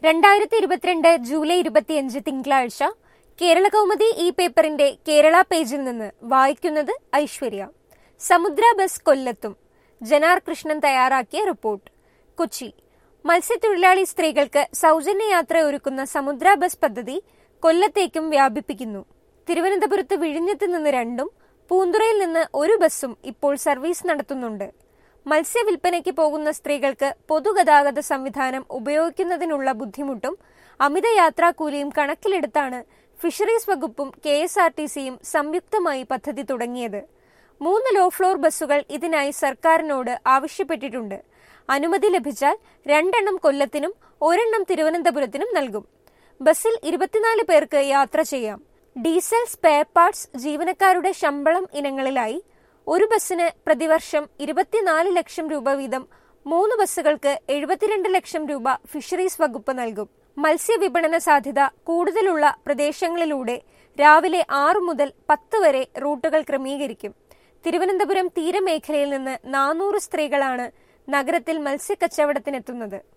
രണ്ടായിരത്തി ഇരുപത്തിരണ്ട് ജൂലൈ ഇരുപത്തിയഞ്ച് തിങ്കളാഴ്ച കേരള കൗമുദി ഈ പേപ്പറിന്റെ കേരള പേജിൽ നിന്ന് വായിക്കുന്നത് ഐശ്വര്യ സമുദ്ര ബസ് കൊല്ലത്തും ജനാർ കൃഷ്ണൻ തയ്യാറാക്കിയ റിപ്പോർട്ട് കൊച്ചി മത്സ്യത്തൊഴിലാളി സ്ത്രീകൾക്ക് സൗജന്യ യാത്ര ഒരുക്കുന്ന സമുദ്ര ബസ് പദ്ധതി കൊല്ലത്തേക്കും വ്യാപിപ്പിക്കുന്നു തിരുവനന്തപുരത്ത് വിഴിഞ്ഞത്ത് നിന്ന് രണ്ടും പൂന്തുറയിൽ നിന്ന് ഒരു ബസ്സും ഇപ്പോൾ സർവീസ് നടത്തുന്നുണ്ട് മത്സ്യവിൽപ്പനയ്ക്ക് പോകുന്ന സ്ത്രീകൾക്ക് പൊതുഗതാഗത സംവിധാനം ഉപയോഗിക്കുന്നതിനുള്ള ബുദ്ധിമുട്ടും അമിത യാത്രാക്കൂലിയും കണക്കിലെടുത്താണ് ഫിഷറീസ് വകുപ്പും കെ എസ് ആർ ടി സിയും സംയുക്തമായി പദ്ധതി തുടങ്ങിയത് മൂന്ന് ലോ ഫ്ലോർ ബസ്സുകൾ ഇതിനായി സർക്കാരിനോട് ആവശ്യപ്പെട്ടിട്ടുണ്ട് അനുമതി ലഭിച്ചാൽ രണ്ടെണ്ണം കൊല്ലത്തിനും ഒരെണ്ണം തിരുവനന്തപുരത്തിനും നൽകും ബസ്സിൽ ഇരുപത്തിനാല് പേർക്ക് യാത്ര ചെയ്യാം ഡീസൽ സ്പെയർ പാർട്സ് ജീവനക്കാരുടെ ശമ്പളം ഇനങ്ങളിലായി ഒരു ബസ്സിന് പ്രതിവർഷം ഇരുപത്തിനാല് ലക്ഷം രൂപ വീതം മൂന്ന് ബസ്സുകൾക്ക് എഴുപത്തിരണ്ട് ലക്ഷം രൂപ ഫിഷറീസ് വകുപ്പ് നൽകും മത്സ്യവിപണന സാധ്യത കൂടുതലുള്ള പ്രദേശങ്ങളിലൂടെ രാവിലെ ആറു മുതൽ പത്ത് വരെ റൂട്ടുകൾ ക്രമീകരിക്കും തിരുവനന്തപുരം തീരമേഖലയിൽ നിന്ന് നാനൂറ് സ്ത്രീകളാണ് നഗരത്തിൽ മത്സ്യക്കച്ചവടത്തിനെത്തുന്നത്